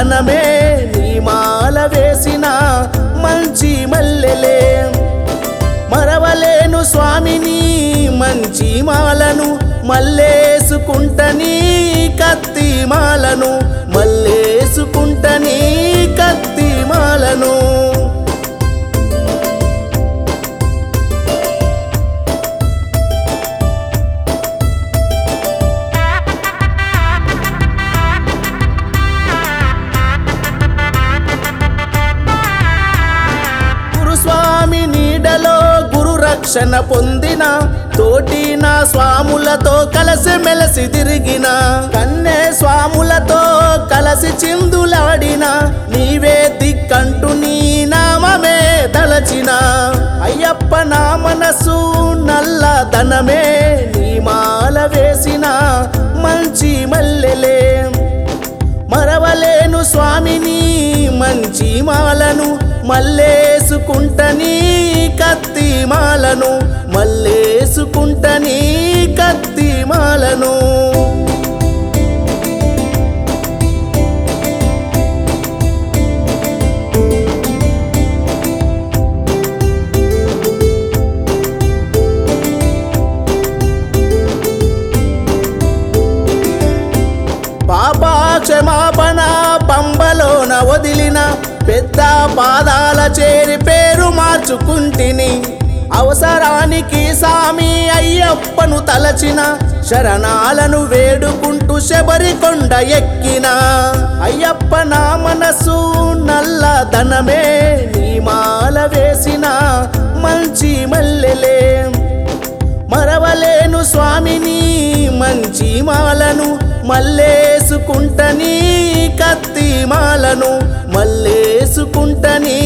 నల్లదనమే నీ మాల వేసిన మంచి మల్లెలే మరవలేను స్వామిని మంచి మాలను మల్లేసుకుంటని కత్తి మాలను మల్లేసుకుంటని కత్తి మాలను గురుస్వామి నీడలో గురు రక్షణ పొందిన తోటి నా స్వాములతో కలసి మెలసి తిరిగిన కన్నే స్వాములతో కలసి చిందులాడిన నీవే దిక్కంటూ నీ నామమే తలచిన అయ్యప్ప నా మనసు నల్లదనమే నీ మాల వేసిన మంచి మల్లెలే మరవలేను స్వామిని మంచి మాలను మల్లేసుకుంటని కత్తి మాలను మల్లేసుకుంటని కత్తి మాలను పాపా క్షమాపణ పంబలోన వదిలిన పెద్ద పాదాల చేరి పేరు మార్చుకుంటిని అవసరానికి సామి అయ్యప్పను తలచిన శరణాలను వేడుకుంటూ శబరికొండ ఎక్కిన అయ్యప్ప నా మనసు నల్లదనమే నీ మాల వేసిన మంచి మల్లెలే మరవలేను స్వామిని మంచి మాలను మల్లేసుకుంటని కత్తి మాలను మల్లేసుకుంటని